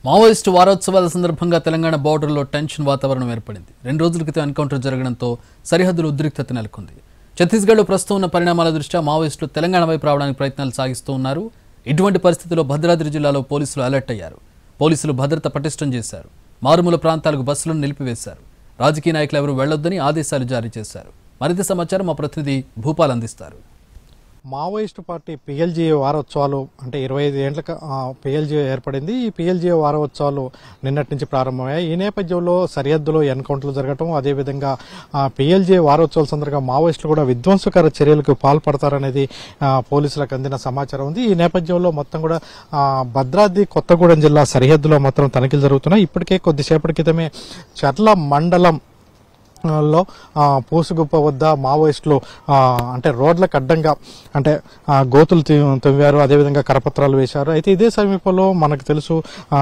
Maoist వారోత్సవాల సందర్భంగా తెలంగాణ బోర్డర్లో టెన్షన్ వాతావరణం ఏర్పడింది రెండు రోజుల క్రితం ఎన్కౌంటర్ జరగడంతో సరిహద్దులు ఉద్రిక్తత నెలకొంది ఛత్తీస్గఢ్లో ప్రస్తుతం ఉన్న పరిణామాల దృష్ట్యా మావోయిస్టులు తెలంగాణ వైపు రావడానికి ప్రయత్నాలు సాగిస్తూ ఉన్నారు ఇటువంటి పరిస్థితుల్లో భద్రాద్రి జిల్లాలో పోలీసులు అలర్ట్ అయ్యారు పోలీసులు భద్రత పటిష్టం చేశారు మారుమూల ప్రాంతాలకు బస్సులను నిలిపివేశారు రాజకీయ నాయకులు ఎవరూ వెళ్లొద్దని ఆదేశాలు జారీ చేశారు మరింత సమాచారం మా ప్రతినిధి భూపాల్ అందిస్తారు మావోయిస్టు పార్టీ పిఎల్జీ వారోత్సవాలు అంటే ఇరవై ఐదు ఏళ్లకు పిఎల్జీ ఏర్పడింది ఈ పిఎల్జీ వారోత్సవాలు నిన్నటి నుంచి ప్రారంభమయ్యాయి ఈ నేపథ్యంలో సరిహద్దులో ఎన్కౌంటర్లు జరగటం అదేవిధంగా పిఎల్జీ వారోత్సవాల సందర్భంగా మావోయిస్టులు కూడా విధ్వంసకర చర్యలకు పాల్పడతారనేది ఆ, పోలీసులకు అందిన సమాచారం ఉంది ఈ నేపథ్యంలో మొత్తం కూడా ఆ, భద్రాద్రి కొత్తగూడెం జిల్లా సరిహద్దులో మొత్తం తనిఖీలు జరుగుతున్నాయి ఇప్పటికే కొద్దిసేపటి క్రితమే చర్ల మండలం లో ఆ, పూసుగుప్ప వద్ద మావోయిస్టులు ఆ, అంటే రోడ్లకు అడ్డంగా అంటే ఆ, గోతులు తీ- తవ్వారు అదేవిధంగా కరపత్రాలు వేశారు అయితే ఇదే సమీపంలో మనకు తెలుసు ఆ,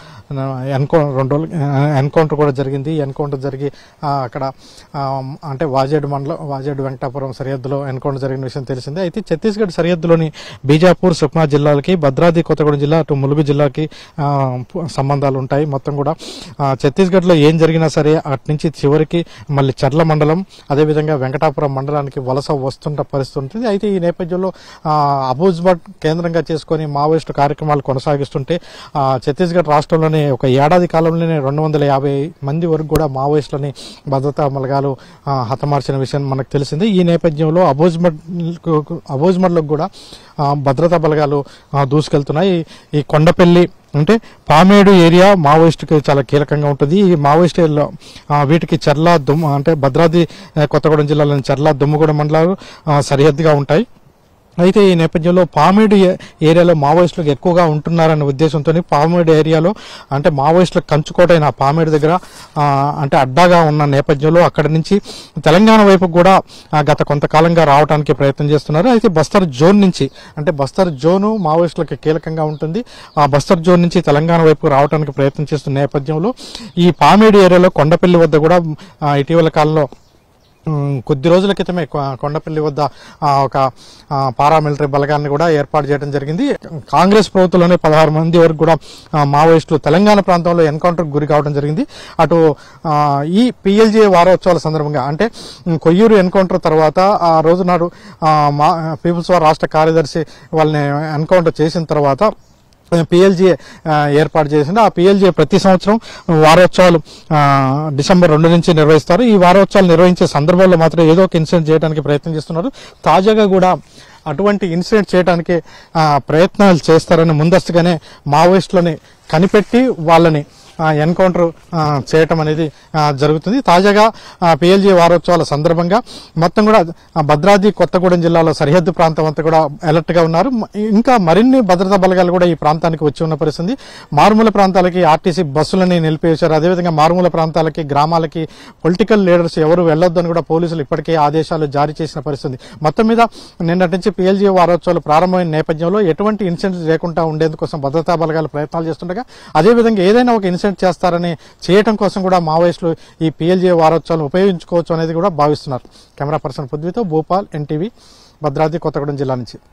ఎన్కౌ రెండు రోజులు ఎన్కౌంటర్ కూడా జరిగింది ఈ ఎన్కౌంటర్ జరిగి ఆ, అక్కడ ఆ, అంటే వాజేడు మండలం వాజేడు వెంకటాపురం సరిహద్దులో ఎన్కౌంటర్ జరిగిన విషయం తెలిసిందే అయితే ఛత్తీస్గఢ్ సరిహద్దులోని బీజాపూర్ సుక్మా జిల్లాలకి భద్రాద్రి కొత్తగూడెం జిల్లా అటు ములుగు జిల్లాకి ఆ, పు- సంబంధాలు ఉంటాయి మొత్తం కూడా ఆ, ఛత్తీస్గఢ్లో ఏం జరిగినా సరే అటు నుంచి చివరికి మళ్ళీ చర్ల మండలం అదేవిధంగా వెంకటాపురం మండలానికి వలస వస్తున్న పరిస్థితి ఉంటుంది అయితే ఈ నేపథ్యంలో ఆ, అబూజ్బట్ కేంద్రంగా చేసుకొని మావోయిస్టు కార్యక్రమాలు కొనసాగిస్తుంటే ఆ, ఛత్తీస్గఢ్ రాష్ట్రంలోనే ఒక ఏడాది కాలంలోనే రెండు వందల యాభై మంది వరకు కూడా మావోయిస్టులని భద్రతా బలగాలు ఆ, హతమార్చిన విషయం మనకు తెలిసింది ఈ నేపథ్యంలో అబోజ్మడ్ అబోజ్మడ్లకు కూడా ఆ, భద్రతా బలగాలు ఆ, దూసుకెళ్తున్నాయి ఈ కొండపల్లి అంటే పామేడు ఏరియా మావోయిస్టుకి చాలా కీలకంగా ఉంటుంది ఈ మావోయిస్ట్ ఏరియాలో ఆ, వీటికి చర్ల దుమ్ము అంటే భద్రాద్రి ఆ, కొత్తగూడెం జిల్లాలోని చర్ల దుమ్ముగూడెం మండలాలు ఆ, సరిహద్దుగా ఉంటాయి అయితే ఈ నేపథ్యంలో పామేడు ఏ- ఏరియాలో మావోయిస్టులకు ఎక్కువగా ఉంటున్నారనే ఉద్దేశంతో పామేడు ఏరియాలో అంటే మావోయిస్టులకు కంచుకోటైన ఆ పామేడు దగ్గర ఆ, అంటే అడ్డాగా ఉన్న నేపథ్యంలో అక్కడి నుంచి తెలంగాణ వైపు కూడా ఆ, గత కొంతకాలంగా రావడానికి ప్రయత్నం చేస్తున్నారు అయితే బస్తర్ జోన్ నుంచి అంటే బస్తర్ జోను మావోయిస్టులకు కీలకంగా ఉంటుంది ఆ బస్తర్ జోన్ నుంచి తెలంగాణ వైపు రావడానికి ప్రయత్నం చేస్తున్న నేపథ్యంలో ఈ పామేడు ఏరియాలో కొండపల్లి వద్ద కూడా ఆ, ఇటీవల కాలంలో ఉమ్, కొద్ది రోజుల క్రితమే కొ- కొండపల్లి వద్ద ఆ, ఒక ఆ, పారామిలిటరీ బలగాన్ని కూడా ఏర్పాటు చేయడం జరిగింది కాంగ్రెస్ ప్రభుత్వంలోనే పదహారు మంది వరకు కూడా ఆ, మావోయిస్టులు తెలంగాణ ప్రాంతంలో ఎన్కౌంటర్ గురి కావడం జరిగింది అటు ఆ, ఈ పిఎల్జే వారోత్సవాల సందర్భంగా అంటే ఉమ్, కొయ్యూరు ఎన్కౌంటర్ తర్వాత ఆ రోజు నాడు ఆ, మా పీపుల్స్ వార్ రాష్ట్ర కార్యదర్శి వాళ్ళని ఎన్కౌంటర్ చేసిన తర్వాత పిఎల్జీ ఏర్పాటు చేసింది ఆ పిఎల్జీ ప్రతి సంవత్సరం వారోత్సవాలు ఆ, డిసెంబర్ రెండు నుంచి నిర్వహిస్తారు ఈ వారోత్సవాలు నిర్వహించే సందర్భంలో మాత్రం ఏదో ఒక ఇన్సిడెంట్ చేయడానికి ప్రయత్నం చేస్తున్నారు తాజాగా కూడా అటువంటి ఇన్సిడెంట్ చేయడానికి ఆ, ప్రయత్నాలు చేస్తారని ముందస్తుగానే మావోయిస్టులని కనిపెట్టి వాళ్ళని ఎన్కౌంటర్ చేయటం అనేది ఆ, జరుగుతుంది తాజాగా పిఎల్జీ వారోత్సవాల సందర్భంగా మొత్తం కూడా ఆ, భద్రాద్రి కొత్తగూడెం జిల్లాలో సరిహద్దు ప్రాంతం అంతా కూడా అలర్ట్ గా ఉన్నారు మ- ఇంకా మరిన్ని భద్రతా బలగాలు కూడా ఈ ప్రాంతానికి వచ్చి ఉన్న పరిస్థితి మారుమూల ప్రాంతాలకి ఆర్టీసీ బస్సులని నిలిపివేశారు అదేవిధంగా మారుమూల ప్రాంతాలకి గ్రామాలకి పొలిటికల్ లీడర్స్ ఎవరు వెళ్ళొద్దని కూడా పోలీసులు ఇప్పటికే ఆదేశాలు జారీ చేసిన పరిస్థితి మొత్తం మీద నిన్నటి నుంచి పిఎల్జీ వారోత్సవాలు ప్రారంభమైన నేపథ్యంలో ఎటువంటి ఇన్సిడెంట్స్ లేకుండా ఉండేందుకోసం భద్రతా బలగాలు ప్రయత్నాలు చేస్తుండగా అదేవిధంగా ఏదైనా ఒక ఇన్సిడెంట్ చేస్తారని చేయటం కోసం కూడా మావోయిస్టులు ఈ పిఎల్జీ వారోత్సవాలను ఉపయోగించుకోవచ్చు అనేది కూడా భావిస్తున్నారు కెమెరా పర్సన్ పృథ్వీతో భూపాల్ ఎన్టీవీ భద్రాద్రి కొత్తగూడెం జిల్లా నుంచి